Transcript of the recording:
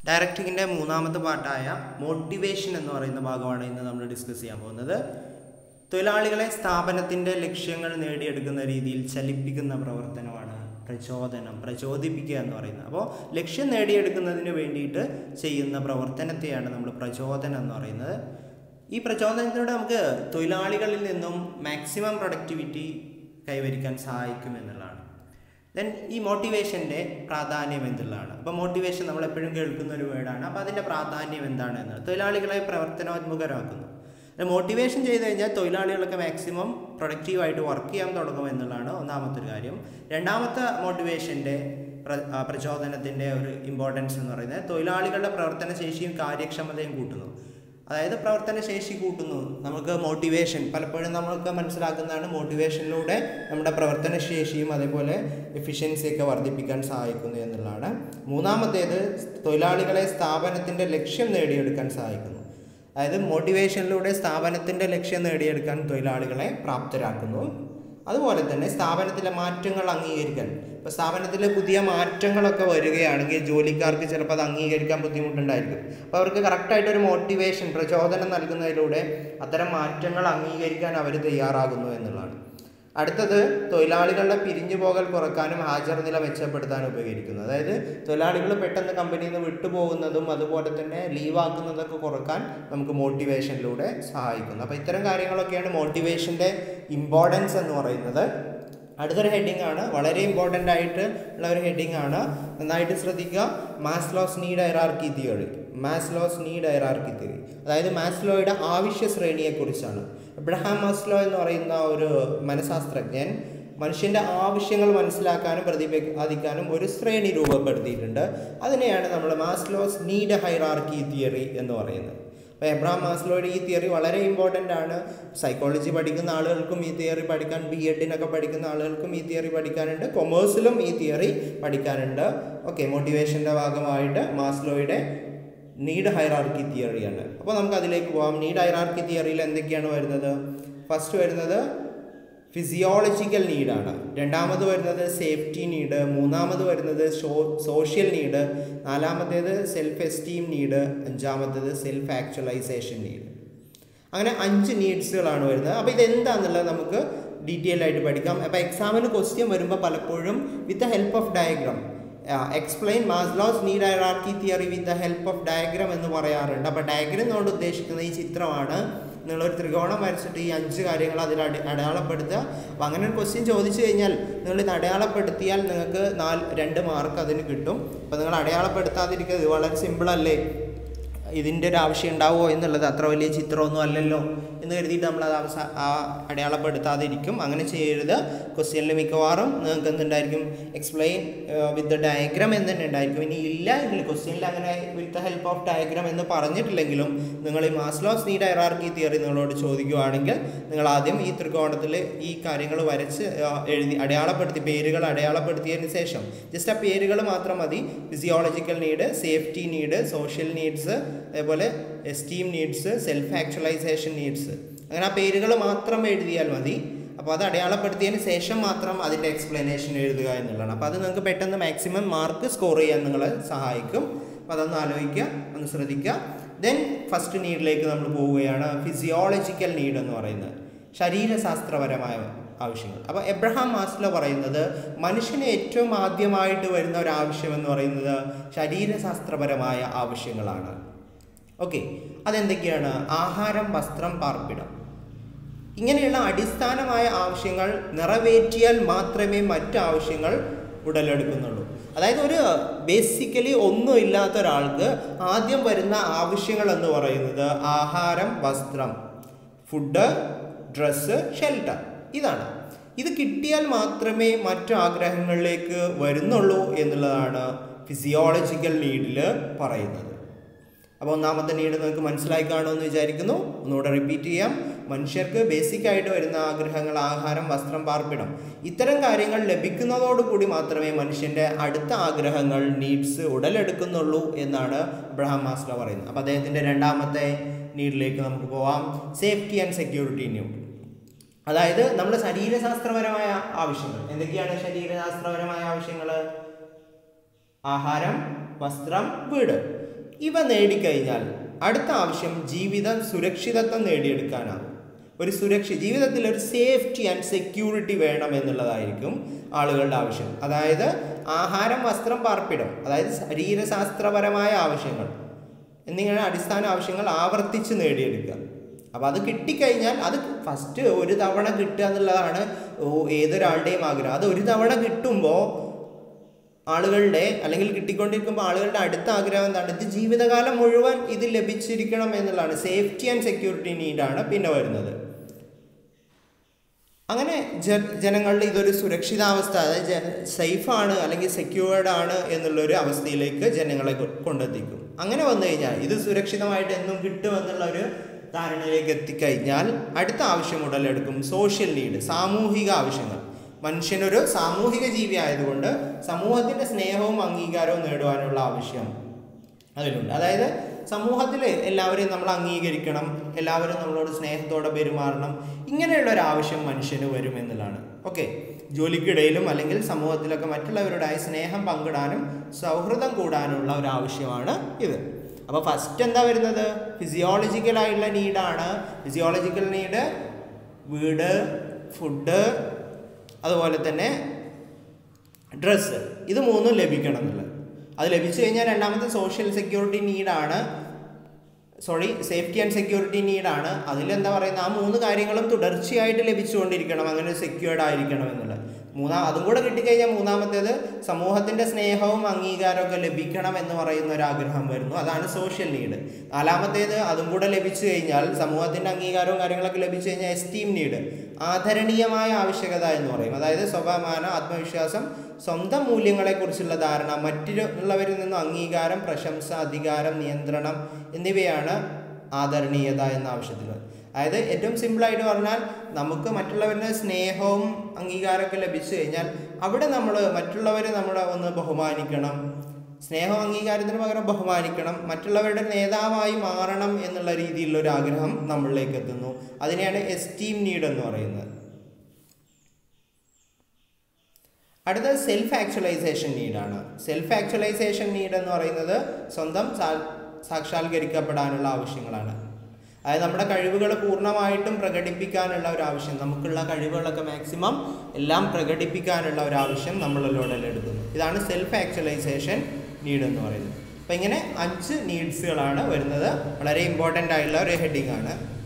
ഡയറക്റ്റിങ്ങിൻ്റെ മൂന്നാമത്തെ പാർട്ടായ മോട്ടിവേഷൻ എന്ന് പറയുന്ന ഭാഗമാണ് ഇന്ന് നമ്മൾ ഡിസ്കസ് ചെയ്യാൻ പോകുന്നത് തൊഴിലാളികളെ സ്ഥാപനത്തിൻ്റെ ലക്ഷ്യങ്ങൾ നേടിയെടുക്കുന്ന രീതിയിൽ ചലിപ്പിക്കുന്ന പ്രവർത്തനമാണ് പ്രചോദനം പ്രചോദിപ്പിക്കുക എന്ന് പറയുന്നത് അപ്പോൾ ലക്ഷ്യം നേടിയെടുക്കുന്നതിന് വേണ്ടിയിട്ട് ചെയ്യുന്ന പ്രവർത്തനത്തെയാണ് നമ്മൾ പ്രചോദനം എന്ന് പറയുന്നത് ഈ പ്രചോദനത്തിലൂടെ നമുക്ക് തൊഴിലാളികളിൽ നിന്നും മാക്സിമം പ്രൊഡക്ടിവിറ്റി കൈവരിക്കാൻ സാധിക്കും എന്നുള്ളതാണ് ദെൻ ഈ മോട്ടിവേഷൻ്റെ പ്രാധാന്യം എന്തുള്ളതാണ് അപ്പോൾ മോട്ടിവേഷൻ നമ്മൾ എപ്പോഴും കേൾക്കുന്ന ഒരു വേർഡാണ് അപ്പോൾ അതിൻ്റെ പ്രാധാന്യം എന്താണ് എന്ന് തൊഴിലാളികളെ പ്രവർത്തനോന്മുഖരാക്കുന്നു മോട്ടിവേഷൻ ചെയ്ത് കഴിഞ്ഞാൽ തൊഴിലാളികളൊക്കെ മാക്സിമം പ്രൊഡക്റ്റീവായിട്ട് വർക്ക് ചെയ്യാൻ തുടങ്ങും എന്നുള്ളതാണ് ഒന്നാമത്തെ ഒരു കാര്യം രണ്ടാമത്തെ മോട്ടിവേഷൻ്റെ പ്രചോദനത്തിൻ്റെ ഒരു ഇമ്പോർട്ടൻസ് എന്ന് പറയുന്നത് തൊഴിലാളികളുടെ പ്രവർത്തന ശേഷിയും കാര്യക്ഷമതയും കൂട്ടുന്നു അതായത് പ്രവർത്തന ശേഷി കൂട്ടുന്നു നമുക്ക് മോട്ടിവേഷൻ പലപ്പോഴും നമ്മൾക്ക് മനസ്സിലാക്കുന്നതാണ് മോട്ടിവേഷനിലൂടെ നമ്മുടെ പ്രവർത്തന ശേഷിയും അതേപോലെ എഫിഷ്യൻസിയൊക്കെ വർദ്ധിപ്പിക്കാൻ സഹായിക്കുന്നു എന്നുള്ളതാണ് മൂന്നാമത്തേത് തൊഴിലാളികളെ സ്ഥാപനത്തിൻ്റെ ലക്ഷ്യം നേടിയെടുക്കാൻ സഹായിക്കുന്നു അതായത് മോട്ടിവേഷനിലൂടെ സ്ഥാപനത്തിൻ്റെ ലക്ഷ്യം നേടിയെടുക്കാൻ തൊഴിലാളികളെ പ്രാപ്തരാക്കുന്നു അതുപോലെ തന്നെ സ്ഥാപനത്തിലെ മാറ്റങ്ങൾ അംഗീകരിക്കാൻ ഇപ്പോൾ സ്ഥാപനത്തിൽ പുതിയ മാറ്റങ്ങളൊക്കെ വരികയാണെങ്കിൽ ജോലിക്കാർക്ക് ചിലപ്പോൾ അത് അംഗീകരിക്കാൻ ബുദ്ധിമുട്ടുണ്ടായിരിക്കും അപ്പോൾ അവർക്ക് കറക്റ്റായിട്ട് ഒരു മോട്ടിവേഷൻ പ്രചോദനം നൽകുന്നതിലൂടെ അത്തരം മാറ്റങ്ങൾ അംഗീകരിക്കാൻ അവർ തയ്യാറാകുന്നു എന്നുള്ളതാണ് അടുത്തത് തൊഴിലാളികളുടെ പിരിഞ്ഞു പോകൽ കുറക്കാനും ഹാജർ നില മെച്ചപ്പെടുത്താനും ഉപകരിക്കുന്നു അതായത് തൊഴിലാളികൾ പെട്ടെന്ന് കമ്പനിയിൽ നിന്ന് വിട്ടുപോകുന്നതും അതുപോലെ തന്നെ ലീവാക്കുന്നതൊക്കെ കുറക്കാൻ നമുക്ക് മോട്ടിവേഷനിലൂടെ സഹായിക്കുന്നു അപ്പോൾ ഇത്തരം കാര്യങ്ങളൊക്കെയാണ് മോട്ടിവേഷൻ്റെ ഇമ്പോർട്ടൻസ് എന്ന് പറയുന്നത് അടുത്തൊരു ഹെഡിങ് ആണ് വളരെ ഇമ്പോർട്ടൻ്റ് ആയിട്ട് ഉള്ള ഒരു ഹെഡിങ് ആണ് നന്നായിട്ട് ശ്രദ്ധിക്കുക Maslow's need hierarchy theory Maslow's need hierarchy theory അതായത് മാസ്ലോയുടെ ആവശ്യ ശ്രേണിയെക്കുറിച്ചാണ് എബ്രഹാം മാസ്ലോ എന്ന് പറയുന്ന ഒരു മനഃശാസ്ത്രജ്ഞൻ മനുഷ്യൻ്റെ ആവശ്യങ്ങൾ മനസ്സിലാക്കാനും പ്രതിപാദിക്കാനും ഒരു ശ്രേണി രൂപപ്പെടുത്തിയിട്ടുണ്ട് അതിനെയാണ് നമ്മൾ മാസ്ലോസ് നീഡ് ഹൈറാർക്കി തിയറി എന്ന് പറയുന്നത് അപ്പോൾ എബ്രഹാം മാസ്ലോയുടെ ഈ തിയറി വളരെ ഇമ്പോർട്ടൻ്റ് ആണ് സൈക്കോളജി പഠിക്കുന്ന ആളുകൾക്കും ഈ തിയറി പഠിക്കാൻ ബി എഡിനൊക്കെ പഠിക്കുന്ന ആളുകൾക്കും ഈ തിയറി പഠിക്കാനുണ്ട് കൊമേഴ്സിലും ഈ തിയറി പഠിക്കാനുണ്ട് ഓക്കെ മോട്ടിവേഷൻ്റെ ഭാഗമായിട്ട് മാസ്ലോയുടെ നീഡ് ഹൈറാർക്കി തിയറിയാണ് അപ്പോൾ നമുക്ക് അതിലേക്ക് പോകാം നീഡ് ഹൈറാർക്കി തിയറിയിൽ എന്തൊക്കെയാണ് വരുന്നത് ഫസ്റ്റ് വരുന്നത് ഫിസിയോളജിക്കൽ നീഡാണ് രണ്ടാമത് വരുന്നത് സേഫ്റ്റി നീഡ് മൂന്നാമത് വരുന്നത് സോഷ്യൽ നീഡ് നാലാമത്തേത് സെൽഫ് എസ്റ്റീം നീഡ് അഞ്ചാമത്തേത് സെൽഫ് ആക്ച്വലൈസേഷൻ നീഡ് അങ്ങനെ അഞ്ച് നീഡ്സുകളാണ് വരുന്നത് അപ്പോൾ ഇതെന്താണെന്നുള്ളത് നമുക്ക് ഡീറ്റെയിൽ ആയിട്ട് പഠിക്കാം അപ്പോൾ എക്സാമിന് ക്വസ്റ്റ്യൻ വരുമ്പോൾ പലപ്പോഴും വിത്ത് the help of diagram explain Maslow's need hierarchy theory with the help of diagram എന്ന് പറയാറുണ്ട് അപ്പോൾ ഡയഗ്രാം കൊണ്ട് ഉദ്ദേശിക്കുന്ന ഈ ചിത്രമാണ് നിങ്ങളൊരു ത്രികോണം വരച്ചിട്ട് ഈ അഞ്ച് കാര്യങ്ങൾ അതിൽ അടി അടയാളപ്പെടുത്തുക അപ്പോൾ അങ്ങനെ ഒരു ക്വസ്റ്റ്യൻ ചോദിച്ചു കഴിഞ്ഞാൽ നിങ്ങൾ ഇത് അടയാളപ്പെടുത്തിയാൽ നിങ്ങൾക്ക് നാല് രണ്ട് മാർക്ക് അതിന് കിട്ടും അപ്പോൾ നിങ്ങൾ അടയാളപ്പെടുത്താതിരിക്കുക ഇത് വളരെ സിമ്പിളല്ലേ ഇതിൻ്റെ ഒരു ആവശ്യം ഉണ്ടാവുമോ എന്നുള്ളത് അത്ര വലിയ ചിത്രമൊന്നും അല്ലല്ലോ എന്ന് കരുതിയിട്ട് നമ്മൾ അത് അവസാ ആ അടയാളപ്പെടുത്താതിരിക്കും അങ്ങനെ ചെയ്യരുത് ക്വസ്റ്റ്യനിൽ മിക്കവാറും നിങ്ങൾക്ക് എന്തുണ്ടായിരിക്കും എക്സ്പ്ലെയിൻ വിത്ത് ദ ഡയഗ്രാം എന്ന് തന്നെ ഉണ്ടായിരിക്കും ഇനി ഇല്ല എങ്കിൽ ക്വസ്റ്റ്യനിൽ അങ്ങനെ with the help of diagram എന്ന് പറഞ്ഞിട്ടില്ലെങ്കിലും നിങ്ങൾ ഈ മാസ്ലോസ് നീഡ് ഹൈറാർക്കി തിയറി നിങ്ങളോട് ചോദിക്കുകയാണെങ്കിൽ നിങ്ങൾ ആദ്യം ഈ ത്രികോണത്തിൽ ഈ കാര്യങ്ങൾ വരച്ച് എഴുതി അടയാളപ്പെടുത്തി പേരുകൾ അടയാളപ്പെടുത്തിയതിന് ശേഷം ജസ്റ്റ് ആ പേരുകൾ മാത്രം മതി physiological need safety need social needs അതേപോലെ esteem needs self actualisation needs അങ്ങനെ ആ പേരുകൾ മാത്രം എഴുതിയാൽ മതി അപ്പോൾ അത് അടയാളപ്പെടുത്തിയതിന് ശേഷം മാത്രം അതിൻ്റെ എക്സ്പ്ലനേഷൻ എഴുതുക എന്നുള്ളതാണ് അപ്പോൾ അത് നിങ്ങൾക്ക് പെട്ടെന്ന് മാക്സിമം മാർക്ക് സ്കോർ ചെയ്യാൻ നിങ്ങളെ സഹായിക്കും അപ്പോൾ അതൊന്ന് ആലോചിക്കുക ഒന്ന് ശ്രദ്ധിക്കുക ദെൻ ഫസ്റ്റ് നീഡിലേക്ക് നമ്മൾ പോവുകയാണ് ഫിസിയോളജിക്കൽ നീഡ് എന്ന് പറയുന്നത് ശരീരശാസ്ത്രപരമായ ആവശ്യങ്ങൾ അപ്പോൾ എബ്രഹാം മാസ്ലോ പറയുന്നത് മനുഷ്യന് ഏറ്റവും ആദ്യമായിട്ട് വരുന്ന ഒരു ആവശ്യം എന്ന് പറയുന്നത് ശരീരശാസ്ത്രപരമായ ആവശ്യങ്ങളാണ് ഓക്കെ അതെന്തൊക്കെയാണ് ആഹാരം വസ്ത്രം പാർപ്പിടം ഇങ്ങനെയുള്ള അടിസ്ഥാനമായ ആവശ്യങ്ങൾ നിറവേറ്റിയാൽ മാത്രമേ മറ്റു ആവശ്യങ്ങൾ ഉടലെടുക്കുന്നുള്ളൂ അതായത് ഒരു ബേസിക്കലി ഒന്നും ഇല്ലാത്ത ഒരാൾക്ക് ആദ്യം വരുന്ന ആവശ്യങ്ങൾ എന്ന് പറയുന്നത് ആഹാരം വസ്ത്രം ഫുഡ് ഡ്രസ്സ് ഷെൽട്ടർ ഇതാണ് ഇത് കിട്ടിയാൽ മാത്രമേ മറ്റു ആഗ്രഹങ്ങളിലേക്ക് വരുന്നുള്ളൂ എന്നുള്ളതാണ് ഫിസിയോളജിക്കൽ നീഡിൽ പറയുന്നത് അപ്പോൾ ഒന്നാമത്തെ നീഡ് നിങ്ങൾക്ക് മനസ്സിലായി കാണുമെന്ന് വിചാരിക്കുന്നു ഒന്നുകൂടെ റിപ്പീറ്റ് ചെയ്യാം മനുഷ്യർക്ക് ബേസിക് ആയിട്ട് വരുന്ന ആഗ്രഹങ്ങൾ ആഹാരം വസ്ത്രം പാർപ്പിടം ഇത്തരം കാര്യങ്ങൾ ലഭിക്കുന്നതോടുകൂടി മാത്രമേ മനുഷ്യൻ്റെ അടുത്ത ആഗ്രഹങ്ങൾ നീഡ്സ് ഉടലെടുക്കുന്നുള്ളൂ എന്നാണ് അബ്രഹാം മാസ്ലോ പറയുന്നത് അപ്പോൾ അദ്ദേഹത്തിൻ്റെ രണ്ടാമത്തെ നീഡിലേക്ക് നമുക്ക് പോവാം സേഫ്റ്റി ആൻഡ് സെക്യൂരിറ്റി നീഡ് അതായത് നമ്മുടെ ശരീരശാസ്ത്രപരമായ ആവശ്യങ്ങൾ എന്തൊക്കെയാണ് ശരീരശാസ്ത്രപരമായ ആവശ്യങ്ങൾ ആഹാരം വസ്ത്രം വീട് ഇവ നേടിക്കഴിഞ്ഞാൽ അടുത്ത ആവശ്യം ജീവിത സുരക്ഷിതത്വം നേടിയെടുക്കാനാണ് ഒരു സുരക്ഷ ജീവിതത്തിൽ ഒരു സേഫ്റ്റി ആൻഡ് സെക്യൂരിറ്റി വേണം എന്നുള്ളതായിരിക്കും ആളുകളുടെ ആവശ്യം അതായത് ആഹാരം വസ്ത്രം പാർപ്പിടം അതായത് ശരീരശാസ്ത്രപരമായ ആവശ്യങ്ങൾ എന്നിങ്ങനെ അടിസ്ഥാന ആവശ്യങ്ങൾ ആവർത്തിച്ച് നേടിയെടുക്കുക അപ്പോൾ അത് കിട്ടിക്കഴിഞ്ഞാൽ അത് ഫസ്റ്റ് ഒരു തവണ കിട്ടുക എന്നുള്ളതാണ് ഓ- ഏതൊരാളുടെയും ആഗ്രഹം അത് ഒരു തവണ കിട്ടുമ്പോൾ ആളുകളുടെ അല്ലെങ്കിൽ കിട്ടിക്കൊണ്ടിരിക്കുമ്പോൾ ആളുകളുടെ അടുത്ത ആഗ്രഹം എന്താണ് ഇത് ജീവിതകാലം മുഴുവൻ ഇത് ലഭിച്ചിരിക്കണം എന്നുള്ളതാണ് സേഫ്റ്റി ആൻഡ് സെക്യൂരിറ്റി നീഡാണ് പിന്നെ വരുന്നത് അങ്ങനെ ജ ജനങ്ങളുടെ ഇതൊരു സുരക്ഷിതാവസ്ഥ അതായത് സേഫാണ് അല്ലെങ്കിൽ സെക്യൂർഡ് ആണ് എന്നുള്ളൊരു അവസ്ഥയിലേക്ക് ജനങ്ങളെ കൊ- കൊണ്ടെത്തിക്കും അങ്ങനെ വന്നു കഴിഞ്ഞാൽ ഇത് സുരക്ഷിതമായിട്ട് എന്നും കിട്ടുമെന്നുള്ള ഒരു ധാരണയിലേക്ക് എത്തിക്കഴിഞ്ഞാൽ അടുത്ത ആവശ്യം ഉടലെടുക്കും സോഷ്യൽ നീഡ് സാമൂഹിക ആവശ്യങ്ങൾ മനുഷ്യനൊരു സാമൂഹിക ജീവി ആയതുകൊണ്ട് സമൂഹത്തിൻ്റെ സ്നേഹവും അംഗീകാരവും നേടുവാനുള്ള ആവശ്യം അതിലുണ്ട് അതായത് സമൂഹത്തിൽ എല്ലാവരെയും നമ്മൾ അംഗീകരിക്കണം എല്ലാവരും നമ്മളോട് സ്നേഹത്തോടെ പെരുമാറണം ഇങ്ങനെയുള്ള ഒരു ആവശ്യം മനുഷ്യന് വരും എന്നുള്ളതാണ് ഓക്കെ ജോലിക്കിടയിലും അല്ലെങ്കിൽ സമൂഹത്തിലൊക്കെ മറ്റുള്ളവരുടായി സ്നേഹം പങ്കിടാനും സൗഹൃദം കൂടാനുള്ള ഒരു ആവശ്യമാണ് ഇത് അപ്പോൾ ഫസ്റ്റ് എന്താ വരുന്നത് ഫിസിയോളജിക്കലായിട്ടുള്ള നീഡാണ് ഫിസിയോളജിക്കൽ നീഡ് വീട് ഫുഡ് അതുപോലെ തന്നെ ഡ്രസ്സ് ഇത് മൂന്നും ലഭിക്കണം എന്നുള്ളത് അത് ലഭിച്ചു കഴിഞ്ഞാൽ രണ്ടാമത്തെ സോഷ്യൽ സെക്യൂരിറ്റി നീഡാണ് സോറി സേഫ്റ്റി ആൻഡ് സെക്യൂരിറ്റി നീഡാണ് അതിലെന്താ പറയുന്നത് ആ മൂന്ന് കാര്യങ്ങളും തുടർച്ചയായിട്ട് ലഭിച്ചുകൊണ്ടിരിക്കണം അങ്ങനെ സെക്യൂർഡ് ആയിരിക്കണം എന്നുള്ളത് മൂന്നാം അതും കൂടെ കിട്ടിക്കഴിഞ്ഞാൽ മൂന്നാമത്തേത് സമൂഹത്തിൻ്റെ സ്നേഹവും അംഗീകാരവും ഒക്കെ ലഭിക്കണം എന്ന് പറയുന്ന ഒരു ആഗ്രഹം വരുന്നു അതാണ് സോഷ്യൽ നീഡ് നാലാമത്തേത് അതും കൂടെ ലഭിച്ചു കഴിഞ്ഞാൽ സമൂഹത്തിൻ്റെ അംഗീകാരവും കാര്യങ്ങളൊക്കെ ലഭിച്ചു കഴിഞ്ഞാൽ എസ്റ്റീം നീഡ് ആദരണീയമായ ആവശ്യകത എന്ന് പറയും അതായത് സ്വഭാവമാനം ആത്മവിശ്വാസം സ്വന്തം മൂല്യങ്ങളെക്കുറിച്ചുള്ള ധാരണ മറ്റുള്ളവരിൽ നിന്നും അംഗീകാരം പ്രശംസ അധികാരം നിയന്ത്രണം എന്നിവയാണ് ആദരണീയത എന്ന ആവശ്യത്തിൽ അതായത് ഏറ്റവും സിമ്പിളായിട്ട് പറഞ്ഞാൽ നമുക്ക് മറ്റുള്ളവരുടെ സ്നേഹവും അംഗീകാരമൊക്കെ ലഭിച്ചു കഴിഞ്ഞാൽ അവിടെ നമ്മൾ മറ്റുള്ളവരെ നമ്മളെ ഒന്ന് ബഹുമാനിക്കണം സ്നേഹവും അംഗീകാരത്തിന് പകരം ബഹുമാനിക്കണം മറ്റുള്ളവരുടെ നേതാവായി മാറണം എന്നുള്ള രീതിയിലുള്ള ഒരു ആഗ്രഹം നമ്മളിലേക്ക് എത്തുന്നു അതിനെയാണ് എസ്റ്റീം നീഡ് എന്ന് പറയുന്നത് അടുത്തത് സെൽഫ് ആക്ച്വലൈസേഷൻ നീഡാണ് സെൽഫ് ആക്ച്വലൈസേഷൻ നീഡ് എന്ന് പറയുന്നത് സ്വന്തം സാ- സാക്ഷാത്കരിക്കപ്പെടാനുള്ള ആവശ്യങ്ങളാണ് അതായത് നമ്മുടെ കഴിവുകൾ പൂർണ്ണമായിട്ടും പ്രകടിപ്പിക്കാനുള്ള ഒരു ആവശ്യം നമുക്കുള്ള കഴിവുകളൊക്കെ മാക്സിമം എല്ലാം പ്രകടിപ്പിക്കാനുള്ള ഒരു ആവശ്യം നമ്മളിലൂടെ എടുക്കുന്നു ഇതാണ് സെൽഫ് ആക്ച്വലൈസേഷൻ നീഡ് എന്ന് പറയുന്നത് അപ്പം ഇങ്ങനെ അഞ്ച് നീഡ്സുകളാണ് വരുന്നത് വളരെ ഇമ്പോർട്ടൻ്റ് ആയിട്ടുള്ള ഒരു ഹെഡിങ് ആണ്